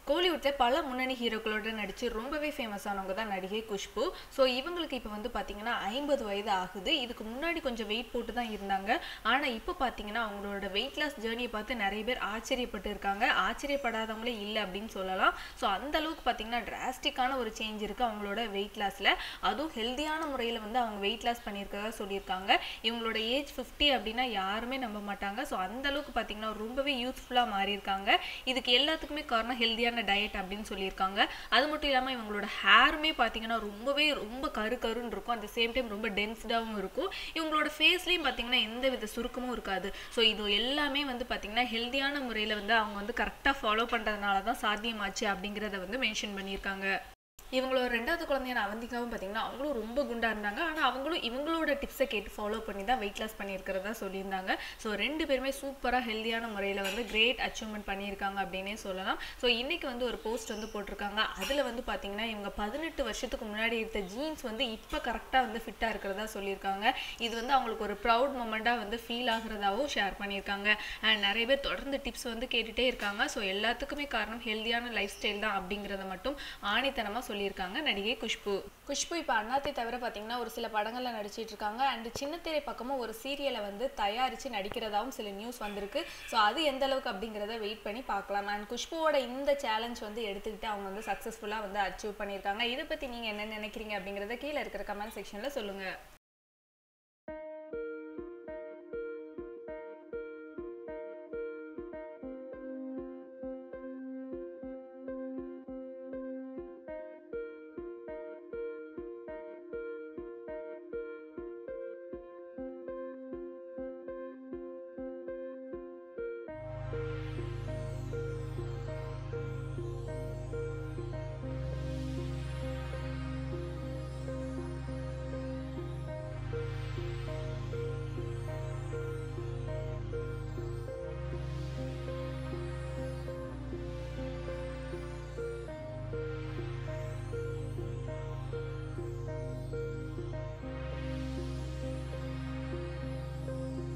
கோலிவுட்ல பல முன்னணி ஹீரோக்களோட நடிச்சு ரொம்பவே ஃபேமஸ் ஆனவங்க தான் நடிகை குஷ்பு ஸோ இவங்களுக்கு இப்போ வந்து பார்த்தீங்கன்னா ஐம்பது வயது ஆகுது இதுக்கு முன்னாடி கொஞ்சம் வெயிட் போட்டு தான் இருந்தாங்க ஆனால் இப்போ பார்த்தீங்கன்னா அவங்களோட வெயிட் லாஸ் ஜேர்னியை பார்த்து நிறைய பேர் ஆச்சரியப்பட்டு இருக்காங்க ஆச்சரியப்படாதவங்களே இல்லை அப்படின்னு சொல்லலாம் ஸோ அந்த அளவுக்கு பார்த்தீங்கன்னா டிராஸ்டிக்கான ஒரு சேஞ்ச் இருக்கு அவங்களோட வெயிட் லாஸ்ல அதுவும் ஹெல்தியான முறையில் வந்து அவங்க வெயிட் லாஸ் பண்ணியிருக்கதா சொல்லியிருக்காங்க இவங்களோட ஏஜ் ஃபிஃப்டி அப்படின்னா யாருமே நம்ப மாட்டாங்க ஸோ அந்த அளவுக்கு பார்த்தீங்கன்னா ரொம்பவே யூஸ்ஃபுல்லாக மாறியிருக்காங்க இதுக்கு எல்லாத்துக்குமே காரணம் ஹெல்தியான டயட் அப்படின்னு சொல்லியிருக்காங்க அது மட்டும் இல்லாமல் இவங்களோட ஹேருமே பார்த்தீங்கன்னா ரொம்பவே ரொம்ப கரு கருன்னு இருக்கும் அட் சேம் டைம் ரொம்ப டென்ஸ்டாகவும் இருக்கும் இவங்களோட ஃபேஸ்லேயும் பார்த்தீங்கன்னா எந்த வித சுருக்கமும் இருக்காது ஸோ இது எல்லாமே வந்து பார்த்தீங்கன்னா ஹெல்தியான முறையில் வந்து அவங்க வந்து கரெக்டாக ஃபாலோ பண்ணுறதுனால தான் சாத்தியமாச்சு அப்படிங்கிறத வந்து மென்ஷன் பண்ணியிருக்காங்க இவங்களோட ரெண்டாவது குழந்தையான அவந்திகாவும் பார்த்தீங்கன்னா அவங்களும் ரொம்ப குண்டா இருந்தாங்க ஆனால் அவங்களும் இவங்களோட டிப்ஸை கேட்டு ஃபாலோ பண்ணி தான் வெயிட் லாஸ் பண்ணியிருக்கிறதா சொல்லியிருந்தாங்க ஸோ ரெண்டு பேருமே சூப்பராக ஹெல்தியான முறையில் வந்து கிரேட் அச்சீவ்மெண்ட் பண்ணியிருக்காங்க அப்படின்னே சொல்லலாம் ஸோ இன்னைக்கு வந்து ஒரு போஸ்ட் வந்து போட்டிருக்காங்க அதில் வந்து பார்த்தீங்கன்னா இவங்க பதினெட்டு வருஷத்துக்கு முன்னாடி இருந்த ஜீன்ஸ் வந்து இப்போ கரெக்டாக வந்து ஃபிட்டாக இருக்கிறதா சொல்லியிருக்காங்க இது வந்து அவங்களுக்கு ஒரு ப்ரௌட் மூமெண்ட்டாக வந்து ஃபீல் ஆகுறதாவும் ஷேர் பண்ணியிருக்காங்க அண்ட் நிறைய பேர் தொடர்ந்து டிப்ஸ் வந்து கேட்டுகிட்டே இருக்காங்க ஸோ எல்லாத்துக்குமே காரணம் ஹெல்தியான லைஃப் ஸ்டைல் தான் அப்படிங்கிறத மட்டும் ஆணித்தனமாக சொல்லியிருக்காங்க நடிகை குஷ்பு குஷ்பு இப்போ அண்ணாத்தை தவிர பார்த்தீங்கன்னா ஒரு சில படங்களில் நடிச்சிட்டு இருக்காங்க அண்ட் சின்னத்திரை பக்கமும் ஒரு சீரியலை வந்து தயாரித்து நடிக்கிறதாவும் சில நியூஸ் வந்திருக்கு ஸோ அது எந்த அளவுக்கு அப்படிங்கிறத வெயிட் பண்ணி பார்க்கலாம் அண்ட் குஷ்புவோட இந்த சேலஞ்ச் வந்து எடுத்துக்கிட்டு அவங்க வந்து சக்ஸஸ்ஃபுல்லாக வந்து அச்சீவ் பண்ணியிருக்காங்க இதை பற்றி நீங்கள் என்ன நினைக்கிறீங்க அப்படிங்கிறத கீழே இருக்கிற கமெண்ட் செக்ஷனில் சொல்லுங்கள்